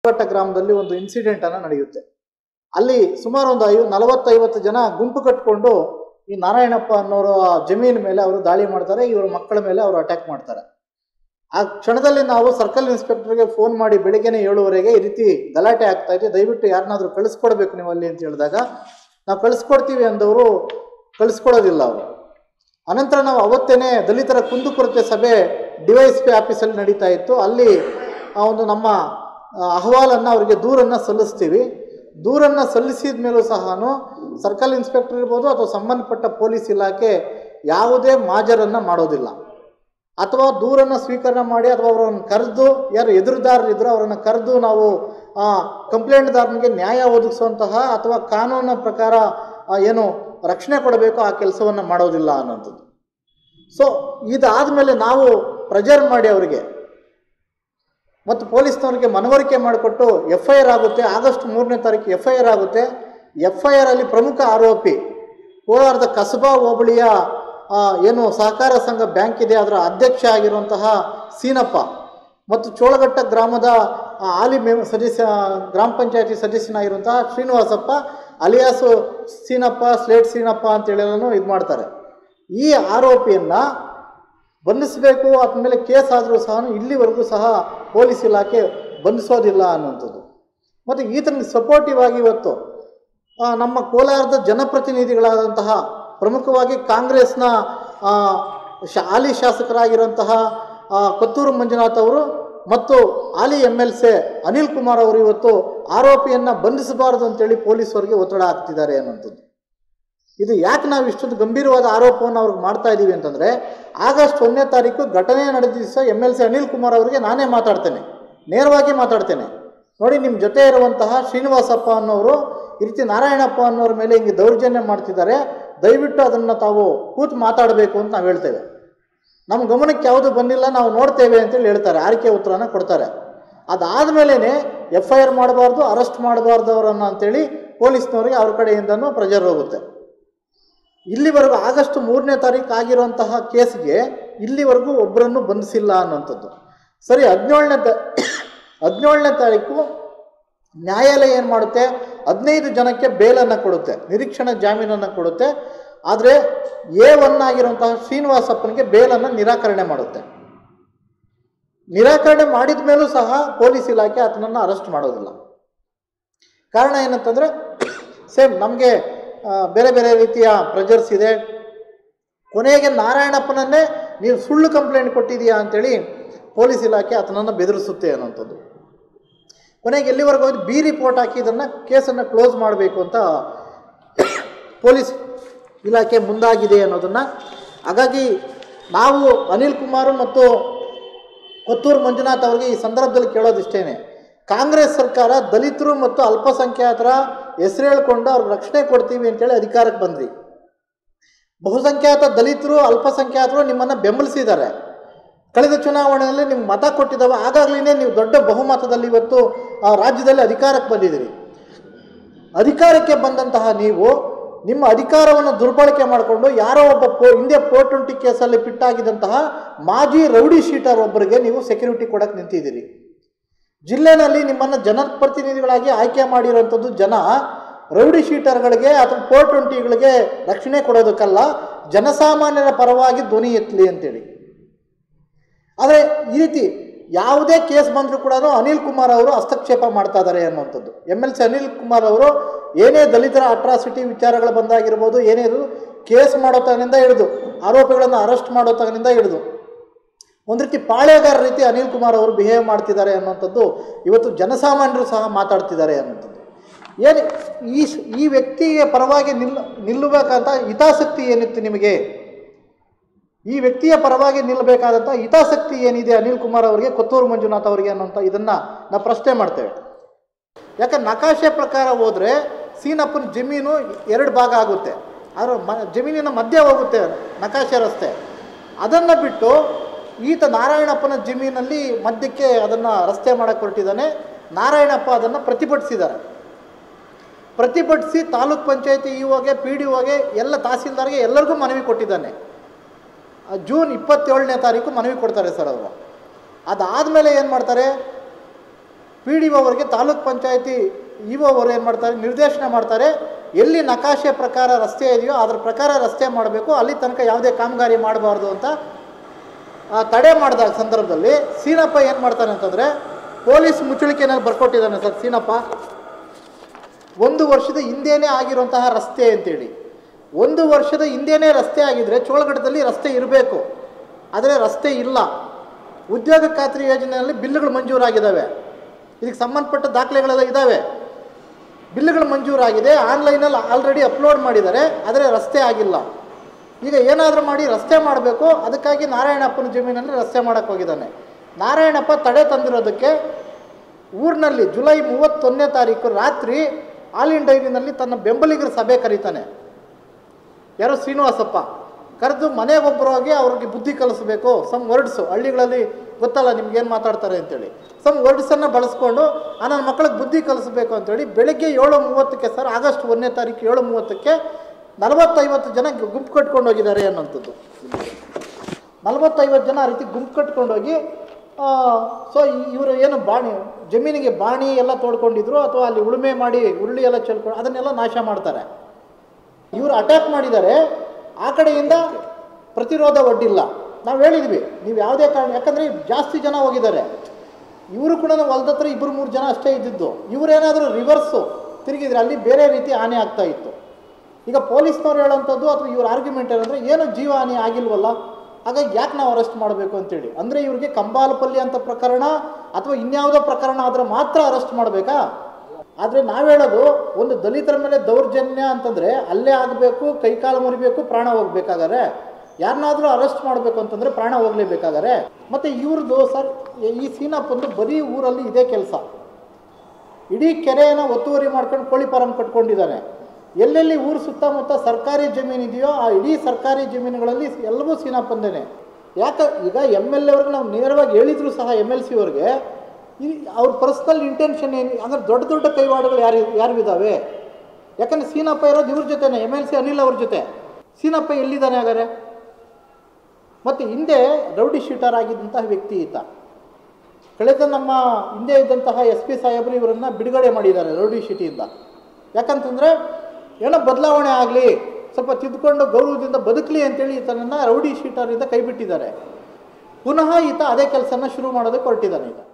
ಚೋಳಘಟ್ಟ ಗ್ರಾಮದಲ್ಲಿ ಒಂದು ಇನ್ಸಿಡೆಂಟ್ ಅನ್ನ ನಡೆಯುತ್ತೆ ಅಲ್ಲಿ ಸುಮಾರು ಒಂದು ಐವ ನಲವತ್ತೈವತ್ತು ಜನ ಗುಂಪು ಕಟ್ಕೊಂಡು ಈ ನಾರಾಯಣಪ್ಪ ಅನ್ನೋರ ಜಮೀನ್ ಮೇಲೆ ಅವರು ದಾಳಿ ಮಾಡ್ತಾರೆ ಇವರ ಮಕ್ಕಳ ಮೇಲೆ ಅವರು ಅಟ್ಯಾಕ್ ಮಾಡ್ತಾರೆ ಆ ಕ್ಷಣದಲ್ಲಿ ನಾವು ಸರ್ಕಲ್ ಇನ್ಸ್ಪೆಕ್ಟರ್ಗೆ ಫೋನ್ ಮಾಡಿ ಬೆಳಿಗ್ಗೆನೆ ಏಳುವರೆಗೆ ಈ ರೀತಿ ಗಲಾಟೆ ಆಗ್ತಾ ಇದೆ ದಯವಿಟ್ಟು ಯಾರನ್ನಾದ್ರೂ ಕಳಿಸ್ಕೊಡ್ಬೇಕು ನೀವು ಅಲ್ಲಿ ಅಂತ ಹೇಳಿದಾಗ ನಾವು ಕಳಿಸ್ಕೊಡ್ತೀವಿ ಅಂದವರು ಕಳಿಸ್ಕೊಡೋದಿಲ್ಲ ಅವರು ಅನಂತರ ನಾವು ಅವತ್ತೇನೆ ದಲಿತರ ಕುಂದುಕೊರತೆ ಸಭೆ ಡಿವೈಸ್ ಪಿ ಆಫೀಸಲ್ಲಿ ನಡೀತಾ ಇತ್ತು ಅಲ್ಲಿ ಆ ಒಂದು ನಮ್ಮ ಆ, ಅಹವಾಲನ್ನು ಅವರಿಗೆ ದೂರನ್ನು ಸಲ್ಲಿಸ್ತೀವಿ ದೂರನ್ನು ಸಲ್ಲಿಸಿದ ಮೇಲೂ ಸಹ ಸರ್ಕಲ್ ಇನ್ಸ್ಪೆಕ್ಟರ್ ಇರ್ಬೋದು ಅಥವಾ ಸಂಬಂಧಪಟ್ಟ ಪೊಲೀಸ್ ಇಲಾಖೆ ಯಾವುದೇ ಮಾಜರನ್ನು ಮಾಡೋದಿಲ್ಲ ಅಥವಾ ದೂರನ್ನು ಸ್ವೀಕರಣೆ ಮಾಡಿ ಅಥವಾ ಅವರನ್ನು ಕರೆದು ಯಾರು ಎದುರುದಾರರಿದ್ರು ಅವರನ್ನು ಕರೆದು ನಾವು ಆ, ಕಂಪ್ಲೇಂಟ್ದಾರನಿಗೆ ನ್ಯಾಯ ಒದಗಿಸುವಂತಹ ಅಥವಾ ಕಾನೂನಿನ ಪ್ರಕಾರ ಆ, ಏನು ರಕ್ಷಣೆ ಕೊಡಬೇಕು ಆ ಕೆಲಸವನ್ನು ಮಾಡೋದಿಲ್ಲ ಅನ್ನೋಂಥದ್ದು ಸೊ ಇದಾದಮೇಲೆ ನಾವು ಪ್ರೆಜರ್ ಮಾಡಿ ಅವರಿಗೆ ಮತ್ತು ಪೊಲೀಸ್ನವರಿಗೆ ಮನವರಿಕೆ ಮಾಡಿಕೊಟ್ಟು ಎಫ್ ಐ ಆರ್ ಆಗುತ್ತೆ ಆಗಸ್ಟ್ ಮೂರನೇ ತಾರೀಕು ಎಫ್ ಐ ಆರ್ ಆಗುತ್ತೆ ಎಫ್ ಐ ಆರಲ್ಲಿ ಪ್ರಮುಖ ಆರೋಪಿ ಕೋಲಾರದ ಕಸಬಾ ಹೋಬಳಿಯ ಆ, ಏನು ಸಹಕಾರ ಸಂಘ ಬ್ಯಾಂಕ್ ಇದೆ ಅದರ ಅಧ್ಯಕ್ಷ ಆಗಿರುವಂತಹ ಸೀನಪ್ಪ ಮತ್ತು ಚೋಳಘಟ್ಟ ಗ್ರಾಮದ ಆ, ಹಾಲಿ ಮೆ ಸದಸ್ಯ ಗ್ರಾಮ ಪಂಚಾಯತಿ ಸದಸ್ಯನಾಗಿರುವಂತಹ ಶ್ರೀನಿವಾಸಪ್ಪ ಅಲಿಯಾಸು ಸೀನಪ್ಪ ಸ್ಲೇಟ್ ಸೀನಪ್ಪ ಅಂತೇಳೆಲ್ಲನೂ ಇದು ಮಾಡ್ತಾರೆ ಈ ಆರೋಪಿಯನ್ನು ಬಂಧಿಸಬೇಕು ಆದಮೇಲೆ ಕೇಸ್ ಆದರೂ ಸಹ ಇಲ್ಲಿವರೆಗೂ ಸಹ ಪೊಲೀಸ್ ಇಲಾಖೆ ಬಂಧಿಸೋದಿಲ್ಲ ಅನ್ನುವಂಥದ್ದು ಮತ್ತು ಈತನಿಗೆ ಸಪೋರ್ಟಿವ್ ಆಗಿ ಇವತ್ತು ಆ, ನಮ್ಮ ಕೋಲಾರದ ಜನಪ್ರತಿನಿಧಿಗಳಾದಂತಹ ಪ್ರಮುಖವಾಗಿ ಕಾಂಗ್ರೆಸ್ನ ಆ, ಶಾ ಹಾಲಿ ಶಾಸಕರಾಗಿರುವಂತಹ ಆ, ಕೊತ್ತೂರು ಮಂಜುನಾಥ್ ಅವರು ಮತ್ತು ಹಾಲಿ M L C Anil Kumar ಅವರು ಇವತ್ತು ಆರೋಪಿಯನ್ನು ಬಂಧಿಸಬಾರದು ಅಂತೇಳಿ ಪೊಲೀಸರಿಗೆ ಒತ್ತಡ ಹಾಕ್ತಿದ್ದಾರೆ ಅನ್ನುವಂಥದ್ದು ಇದು ಯಾಕೆ ನಾವು ಇಷ್ಟೊಂದು ಗಂಭೀರವಾದ ಆರೋಪವನ್ನು ಅವ್ರಿಗೆ ಮಾಡ್ತಾ ಇದ್ದೀವಿ ಅಂತಂದರೆ ಆಗಸ್ಟ್ ಒಂದನೇ ತಾರೀಕು ಘಟನೆ ನಡೆದ ದಿವಸ M L C Anil Kumar ಅವರಿಗೆ ನಾನೇ ಮಾತಾಡ್ತೇನೆ ನೇರವಾಗಿ ಮಾತಾಡ್ತೇನೆ ನೋಡಿ ನಿಮ್ಮ ಜೊತೆ ಇರುವಂತಹ ಶ್ರೀನಿವಾಸಪ್ಪ ಅನ್ನೋರು ಈ ರೀತಿ ನಾರಾಯಣಪ್ಪ ಅನ್ನೋರ ಮೇಲೆ ಹಿಂಗೆ ದೌರ್ಜನ್ಯ ಮಾಡ್ತಿದ್ದಾರೆ ದಯವಿಟ್ಟು ಅದನ್ನು ತಾವು ಕೂತು ಮಾತಾಡಬೇಕು ಅಂತ ನಾವು ಹೇಳ್ತೇವೆ ನಮ್ಮ ಗಮನಕ್ಕೆ ಯಾವುದು ಬಂದಿಲ್ಲ ನಾವು ನೋಡ್ತೇವೆ ಅಂತೇಳಿ ಹೇಳ್ತಾರೆ ಆರಿಕೆ ಉತ್ತರನ ಕೊಡ್ತಾರೆ ಅದಾದಮೇಲೆ ಎಫ್ ಐ ಆರ್ ಮಾಡಬಾರ್ದು ಅರೆಸ್ಟ್ ಮಾಡಬಾರ್ದು ಅವರನ್ನು ಅಂತೇಳಿ ಪೊಲೀಸ್ನವರಿಗೆ ಅವ್ರ ಕಡೆಯಿಂದನೂ ಪ್ರೆಜರ್ ಹೋಗುತ್ತೆ ಇಲ್ಲಿವರೆಗೂ ಆಗಸ್ಟ್ ಮೂರನೇ ತಾರೀಕು ಆಗಿರುವಂತಹ ಕೇಸ್ಗೆ ಇಲ್ಲಿವರೆಗೂ ಒಬ್ಬರನ್ನು ಬಂಧಿಸಿಲ್ಲ ಅನ್ನುವಂಥದ್ದು ಸರಿ ಹದಿನೇಳನೇ ತ ಹದಿನೇಳನೇ ತಾರೀಕು ನ್ಯಾಯಾಲಯ ಏನು ಮಾಡುತ್ತೆ ಹದಿನೈದು ಜನಕ್ಕೆ ಬೇಲನ್ನು ಕೊಡುತ್ತೆ ನಿರೀಕ್ಷಣಾ ಜಾಮೀನನ್ನು ಕೊಡುತ್ತೆ ಆದರೆ ಎ ಒನ್ ಆಗಿರುವಂತಹ ಶ್ರೀನಿವಾಸಪ್ಪನಿಗೆ ಬೇಲನ್ನು ನಿರಾಕರಣೆ ಮಾಡುತ್ತೆ ನಿರಾಕರಣೆ ಮಾಡಿದ ಮೇಲೂ ಸಹ ಪೊಲೀಸ್ ಇಲಾಖೆ ಆತನನ್ನು ಅರೆಸ್ಟ್ ಮಾಡೋದಿಲ್ಲ ಕಾರಣ ಏನಂತಂದರೆ ಸೇಮ್ ನಮಗೆ ಬೇರೆ ಬೇರೆ ರೀತಿಯ ಪ್ರೆಜರ್ಸ್ ಇದೆ ಕೊನೆಗೆ ನಾರಾಯಣಪ್ಪನನ್ನೇ ನೀವು ಸುಳ್ಳು ಕಂಪ್ಲೇಂಟ್ ಕೊಟ್ಟಿದೀಯಾ ಅಂತೇಳಿ ಪೊಲೀಸ್ ಇಲಾಖೆ ಆತನನ್ನು ಬೆದರಿಸುತ್ತೆ ಅನ್ನೋಂಥದ್ದು ಕೊನೆಗೆ ಎಲ್ಲಿವರೆಗೂ ಹೋಗಿ ಬಿ ರಿಪೋರ್ಟ್ ಹಾಕಿ ಇದನ್ನು ಕೇಸನ್ನು ಕ್ಲೋಸ್ ಮಾಡಬೇಕು ಅಂತ ಪೊಲೀಸ್ ಇಲಾಖೆ ಮುಂದಾಗಿದೆ ಅನ್ನೋದನ್ನು ಹಾಗಾಗಿ ನಾವು ಅನಿಲ್ ಕುಮಾರ್ ಮತ್ತು ಕೊತ್ತೂರು ಮಂಜುನಾಥ್ ಅವರಿಗೆ ಈ ಸಂದರ್ಭದಲ್ಲಿ ಕೇಳೋದಿಷ್ಟೇನೆ ಕಾಂಗ್ರೆಸ್ ಸರ್ಕಾರ ದಲಿತರು ಮತ್ತು ಅಲ್ಪಸಂಖ್ಯಾತರ ಹೆಸರು ಹೇಳ್ಕೊಂಡು ಅವ್ರಿಗೆ ರಕ್ಷಣೆ ಕೊಡ್ತೀವಿ ಅಂತೇಳಿ ಅಧಿಕಾರಕ್ಕೆ ಬಂದ್ರಿ ಬಹುಸಂಖ್ಯಾತ ದಲಿತರು ಅಲ್ಪಸಂಖ್ಯಾತರು ನಿಮ್ಮನ್ನು ಬೆಂಬಲಿಸಿದ್ದಾರೆ ಕಳೆದ ಚುನಾವಣೆಯಲ್ಲಿ ನಿಮ್ಗೆ ಮತ ಕೊಟ್ಟಿದ್ದಾವೆ ಆಗಾಗಲೇ ನೀವು ದೊಡ್ಡ ಬಹುಮತದಲ್ಲಿ ಇವತ್ತು ಆ ರಾಜ್ಯದಲ್ಲಿ ಅಧಿಕಾರಕ್ಕೆ ಬಂದಿದ್ದೀರಿ ಅಧಿಕಾರಕ್ಕೆ ಬಂದಂತಹ ನೀವು ನಿಮ್ಮ ಅಧಿಕಾರವನ್ನು ದುರ್ಬಳಕೆ ಮಾಡಿಕೊಂಡು ಯಾರೋ ಒಬ್ಬ ಪೋ ಹಿಂದೆ ಫೋರ್ ಟ್ವೆಂಟಿ ಕೇಸಲ್ಲಿ ಪಿಟ್ಟಾಗಿದ್ದಂತಹ ಮಾಜಿ ರೌಡಿ ಶೀಟರ್ ಒಬ್ಬರಿಗೆ ನೀವು ಸೆಕ್ಯೂರಿಟಿ ಕೊಡಕ್ಕೆ ನಿಂತಿದ್ದೀರಿ ಜಿಲ್ಲೆನಲ್ಲಿ ನಿಮ್ಮನ್ನು ಜನಪ್ರತಿನಿಧಿಗಳಾಗಿ ಆಯ್ಕೆ ಮಾಡಿರೋಂಥದ್ದು ಜನ ರೌಡಿ ಶೀಟರ್ಗಳಿಗೆ ಅಥವಾ ಫೋರ್ ಟ್ವೆಂಟಿಗಳಿಗೆ ರಕ್ಷಣೆ ಕೊಡೋದಕ್ಕಲ್ಲ ಜನಸಾಮಾನ್ಯರ ಪರವಾಗಿ ಧ್ವನಿ ಎತ್ತಲಿ ಅಂತೇಳಿ ಆದರೆ ಈ ರೀತಿ ಯಾವುದೇ ಕೇಸ್ ಬಂದರೂ ಕೂಡ ಅನಿಲ್ ಕುಮಾರ್ ಅವರು ಹಸ್ತಕ್ಷೇಪ ಮಾಡ್ತಾ ಇದ್ದಾರೆ ಅನ್ನುವಂಥದ್ದು M L C Anil Kumar ಅವರು ಏನೇ ದಲಿತರ ಅಟ್ರಾಸಿಟಿ ವಿಚಾರಗಳು ಬಂದಾಗಿರ್ಬೋದು ಏನೇ ಇರೋದು ಕೇಸ್ ಮಾಡೋ ತಗನಿಂದ ಹಿಡಿದು ಆರೋಪಿಗಳನ್ನು ಅರೆಸ್ಟ್ ಮಾಡೋ ತಗನಿಂದ ಹಿಡಿದು ಒಂದು ರೀತಿ ಪಾಳೆಗಾರ ರೀತಿ ಅನಿಲ್ ಕುಮಾರ್ ಅವರು ಬಿಹೇವ್ ಮಾಡ್ತಿದ್ದಾರೆ ಅನ್ನುವಂಥದ್ದು ಇವತ್ತು ಜನಸಾಮಾನ್ಯರು ಸಹ ಮಾತಾಡ್ತಿದ್ದಾರೆ ಅನ್ನುವಂಥದ್ದು ಏನು ಈ ಸ್- ಈ ವ್ಯಕ್ತಿಗೆ ಪರವಾಗಿ ನಿಲ್ ನಿಲ್ಲಬೇಕಂತ ಹಿತಾಸಕ್ತಿ ಏನಿತ್ತು ನಿಮಗೆ ಈ ವ್ಯಕ್ತಿಯ ಪರವಾಗಿ ನಿಲ್ಲಬೇಕಾದಂಥ ಹಿತಾಸಕ್ತಿ ಏನಿದೆ ಅನಿಲ್ ಕುಮಾರ್ ಅವರಿಗೆ ಕೊತ್ತೂರು ಮಂಜುನಾಥ್ ಅವರಿಗೆ ಅನ್ನೋಂಥ ಇದನ್ನು ನಾವು ಪ್ರಶ್ನೆ ಮಾಡ್ತೇವೆ ಯಾಕಂದ್ರೆ ನಕಾಶೆ ಪ್ರಕಾರ ಹೋದರೆ ಸೀನಪ್ಪನ ಜಮೀನು ಎರಡು ಭಾಗ ಆಗುತ್ತೆ ಅದರ ಮ ಜಮೀನಿನ ಮಧ್ಯೆ ಹೋಗುತ್ತೆ ನಕಾಶೆ ರಸ್ತೆ ಅದನ್ನು ಬಿಟ್ಟು ಈತ ನಾರಾಯಣಪ್ಪನ ಜಮೀನಲ್ಲಿ ಮಧ್ಯಕ್ಕೆ ಅದನ್ನು ರಸ್ತೆ ಮಾಡಕ್ಕೆ ಹೊರಟಿದ್ದಾನೆ ನಾರಾಯಣಪ್ಪ ಅದನ್ನು ಪ್ರತಿಭಟಿಸಿದ್ದಾರೆ ಪ್ರತಿಭಟಿಸಿ ತಾಲೂಕ್ ಪಂಚಾಯತಿ ಇ ಒಗೆ ಪಿ ಡಿ ಒಗೆ ಎಲ್ಲ ತಹಸೀಲ್ದಾರ್ಗೆ ಎಲ್ಲರಿಗೂ ಮನವಿ ಕೊಟ್ಟಿದ್ದಾನೆ ಆ ಜೂನ್ ಇಪ್ಪತ್ತೇಳನೇ ತಾರೀಕು ಮನವಿ ಕೊಡ್ತಾರೆ ಸರ್ ಅವರು ಅದಾದಮೇಲೆ ಏನು ಮಾಡ್ತಾರೆ ಪಿ ಡಿ ಅವರಿಗೆ ತಾಲೂಕ್ ಪಂಚಾಯತಿ ಇ ಅವರು ಏನು ಮಾಡ್ತಾರೆ ನಿರ್ದೇಶನ ಮಾಡ್ತಾರೆ ಎಲ್ಲಿ ನಕಾಶೆ ಪ್ರಕಾರ ರಸ್ತೆ ಇದೆಯೋ ಅದ್ರ ಪ್ರಕಾರ ರಸ್ತೆ ಮಾಡಬೇಕು ಅಲ್ಲಿ ತನಕ ಯಾವುದೇ ಕಾಮಗಾರಿ ಮಾಡಬಾರ್ದು ಅಂತ ಆ, ತಡೆ ಮಾಡಿದ ಸಂದರ್ಭದಲ್ಲಿ ಸೀನಪ್ಪ ಏನು ಮಾಡ್ತಾನೆ ಅಂತಂದರೆ ಪೊಲೀಸ್ ಮುಚ್ಚಳಿಕೆನಲ್ಲಿ ಬರ್ಕೊಟ್ಟಿದ್ದಾನೆ ಸರ್ ಸೀನಪ್ಪ ಒಂದು ವರ್ಷದ ಹಿಂದೆನೇ ಆಗಿರುವಂತಹ ರಸ್ತೆ ಅಂತೇಳಿ ಒಂದು ವರ್ಷದ ಹಿಂದೆನೇ ರಸ್ತೆ ಆಗಿದ್ರೆ ಚೋಳಗಡದಲ್ಲಿ ರಸ್ತೆ ಇರಬೇಕು ಆದರೆ ರಸ್ತೆ ಇಲ್ಲ ಉದ್ಯೋಗ ಖಾತ್ರಿ ಯೋಜನೆಯಲ್ಲಿ ಬಿಲ್లుಗಳು ಮಂಜೂರಾಗಿದ್ದಾವೆ ಇದಕ್ಕೆ ಸಂಬಂಧಪಟ್ಟ ದಾಖಲೆಗಳೆಲ್ಲ ಇದ್ದಾವೆ ಬಿಲ್లుಗಳು ಮಂಜೂರಾಗಿದೆ ಆನ್ಲೈನಲ್ಲಿ ಆಲ್ರೆಡಿ ಅಪ್ಲೋಡ್ ಮಾಡಿದ್ದಾರೆ ಆದರೆ ರಸ್ತೆ ಆಗಿಲ್ಲ ಈಗ ಏನಾದರೂ ಮಾಡಿ ರಸ್ತೆ ಮಾಡಬೇಕು ಅದಕ್ಕಾಗಿ ನಾರಾಯಣಪ್ಪನ ಜಮೀನಲ್ಲಿ ರಸ್ತೆ ಮಾಡೋಕ್ಕೆ ಹೋಗಿದ್ದಾನೆ ನಾರಾಯಣಪ್ಪ ತಡೆ ತಂದಿರೋದಕ್ಕೆ ಊರಿನಲ್ಲಿ ಜುಲೈ ಮೂವತ್ತೊಂದನೇ ತಾರೀಕು ರಾತ್ರಿ ಆಲಿನ್ ಡೈರಿನಲ್ಲಿ ತನ್ನ ಬೆಂಬಲಿಗರ ಸಭೆ ಕರೀತಾನೆ ಯಾರೋ ಶ್ರೀನಿವಾಸಪ್ಪ ಕರೆದು ಮನೆಗೊಬ್ಬರಾಗಿ ಅವ್ರಿಗೆ ಬುದ್ಧಿ ಕಲಿಸ್ಬೇಕು ಸಮ್ ವರ್ಡ್ಸು ಹಳ್ಳಿಗಳಲ್ಲಿ ಗೊತ್ತಲ್ಲ ನಿಮ್ಗೇನು ಮಾತಾಡ್ತಾರೆ ಅಂತೇಳಿ ಸಮ್ ವರ್ಡ್ಸನ್ನು ಬಳಸ್ಕೊಂಡು ಆ ನನ್ನ ಮಕ್ಕಳಿಗೆ ಬುದ್ಧಿ ಕಲಿಸ್ಬೇಕು ಅಂತೇಳಿ ಬೆಳಗ್ಗೆ ಏಳು ಮೂವತ್ತಕ್ಕೆ ಸರ್ ಆಗಸ್ಟ್ ಒಂದನೇ ತಾರೀಕು ಏಳು ಮೂವತ್ತಕ್ಕೆ ನಲವತ್ತೈವತ್ತು ಜನ ಗುಂಪು ಕಟ್ಕೊಂಡು ಹೋಗಿದ್ದಾರೆ ಅನ್ನೋಂಥದ್ದು ನಲವತ್ತೈವತ್ತು ಜನ ಆ ರೀತಿ ಗುಂಪು ಕಟ್ಕೊಂಡೋಗಿ ಸೊ ಇವರು ಏನು ಬಾಣಿ ಜಮೀನಿಗೆ ಬಾಣಿ ಎಲ್ಲ ತೋಡ್ಕೊಂಡಿದ್ರು ಅಥವಾ ಅಲ್ಲಿ ಉಳುಮೆ ಮಾಡಿ ಉರುಳಿ ಎಲ್ಲ ಚೆಲ್ಕೊಂಡು ಅದನ್ನೆಲ್ಲ ನಾಶ ಮಾಡ್ತಾರೆ ಇವರು ಅಟ್ಯಾಕ್ ಮಾಡಿದ್ದಾರೆ ಆ ಕಡೆಯಿಂದ ಪ್ರತಿರೋಧ ಒಡ್ಡಿಲ್ಲ ನಾವು ಹೇಳಿದ್ವಿ ನೀವು ಯಾವುದೇ ಕಾರಣ ಯಾಕಂದರೆ ಜಾಸ್ತಿ ಜನ ಹೋಗಿದ್ದಾರೆ ಇವರು ಕೂಡ ಹೊಲ್ದ ಹತ್ರ ಇಬ್ಬರು ಮೂರು ಜನ ಅಷ್ಟೇ ಇದ್ದಿದ್ದು ಇವರೇನಾದರೂ ರಿವರ್ಸು ತಿರುಗಿದ್ರೆ ಅಲ್ಲಿ ಬೇರೆ ರೀತಿ ಹಾನಿ ಆಗ್ತಾ ಇತ್ತು ಈಗ ಪೊಲೀಸ್ನವ್ರು ಹೇಳೋಂಥದ್ದು ಅಥವಾ ಇವ್ರ ಆರ್ಗ್ಯುಮೆಂಟ್ ಏನಂದರೆ ಏನು ಜೀವ ಹಾನಿ ಆಗಿಲ್ವಲ್ಲ ಹಾಗಾಗಿ ಯಾಕೆ ನಾವು ಅರೆಸ್ಟ್ ಮಾಡಬೇಕು ಅಂತೇಳಿ ಅಂದರೆ ಇವ್ರಿಗೆ ಕಂಬಾಲಪಲ್ಲಿ ಅಂತ ಪ್ರಕರಣ ಅಥವಾ ಇನ್ಯಾವುದೋ ಪ್ರಕರಣ ಆದರೆ ಮಾತ್ರ ಅರೆಸ್ಟ್ ಮಾಡಬೇಕಾ ಆದರೆ ನಾವು ಹೇಳೋದು ಒಂದು ದಲಿತರ ಮೇಲೆ ದೌರ್ಜನ್ಯ ಅಂತಂದರೆ ಅಲ್ಲೇ ಆಗಬೇಕು ಕೈಕಾಲು ಮುರಿಬೇಕು ಪ್ರಾಣ ಹೋಗ್ಬೇಕಾಗಾರೆ ಯಾರನ್ನಾದರೂ ಅರೆಸ್ಟ್ ಮಾಡಬೇಕು ಅಂತಂದರೆ ಪ್ರಾಣ ಹೋಗಲೇಬೇಕಾಗಾರೆ ಮತ್ತು ಇವ್ರದ್ದು ಸರ್ ಈ ಸೀನಪ್ಪಂದು ಬರೀ ಊರಲ್ಲಿ ಇದೇ ಕೆಲಸ ಇಡೀ ಕೆರೆಯನ್ನು ಒತ್ತುವರಿ ಮಾಡ್ಕೊಂಡು ಕೋಳಿ ಫಾರಂ ಕಟ್ಕೊಂಡಿದ್ದಾನೆ ಎಲ್ಲೆಲ್ಲಿ ಊರು ಸುತ್ತಮುತ್ತ ಸರ್ಕಾರಿ ಜಮೀನು ಇದೆಯೋ ಆ ಇಡೀ ಸರ್ಕಾರಿ ಜಮೀನುಗಳಲ್ಲಿ ಎಲ್ಲವೂ ಸೀನಾಪಂದೇನೆ ಯಾಕೆ ಈಗ ಎಮ್ ಎಲ್ ಎವ್ರಿಗೆ ನಾವು ನೇರವಾಗಿ ಹೇಳಿದ್ರು ಸಹ ಎಮ್ ಎಲ್ ಸಿ ಅವ್ರಿಗೆ ಈ ಅವ್ರ ಪರ್ಸ್ನಲ್ ಇಂಟೆನ್ಷನ್ ಏನು ಅಂದರೆ ದೊಡ್ಡ ದೊಡ್ಡ ಕೈವಾಡಗಳು ಯಾರು ಯಾರು ಇದ್ದಾವೆ ಯಾಕಂದರೆ ಸೀನಪ್ಪ ಇರೋದು ಇವ್ರ ಜೊತೆನೆ ಎಮ್ ಎಲ್ ಸಿ ಅನಿಲ್ ಅವ್ರ ಜೊತೆ ಸೀನಪ್ಪ ಎಲ್ಲಿದ್ದಾನೆ ಹಾಗಾದ್ರೆ ಮತ್ತು ಹಿಂದೆ ರೌಡಿ ಶೀಟರ್ ಆಗಿದ್ದಂತಹ ವ್ಯಕ್ತಿ ಈತ ಕಳೆದ ನಮ್ಮ ಹಿಂದೆ ಇದ್ದಂತಹ ಎಸ್ ಪಿ ಸಾಹೇಬರು ಇವರನ್ನು ಬಿಡುಗಡೆ ಮಾಡಿದ್ದಾರೆ ರೌಡಿ ಶೀಟಿಯಿಂದ ಯಾಕಂತಂದರೆ ಏನೋ ಬದಲಾವಣೆ ಆಗಲಿ ಸ್ವಲ್ಪ ತಿದ್ದುಕೊಂಡು ಗೌರವದಿಂದ ಬದುಕಲಿ ಅಂತೇಳಿ ಈತನನ್ನು ರೌಡಿ ಶೀಟರಿಂದ ಕೈಬಿಟ್ಟಿದ್ದಾರೆ ಪುನಃ ಈತ ಅದೇ ಕೆಲಸನ ಶುರು ಮಾಡೋದಕ್ಕೆ ಹೊರಟಿದ್ದಾನೆ ಈಗ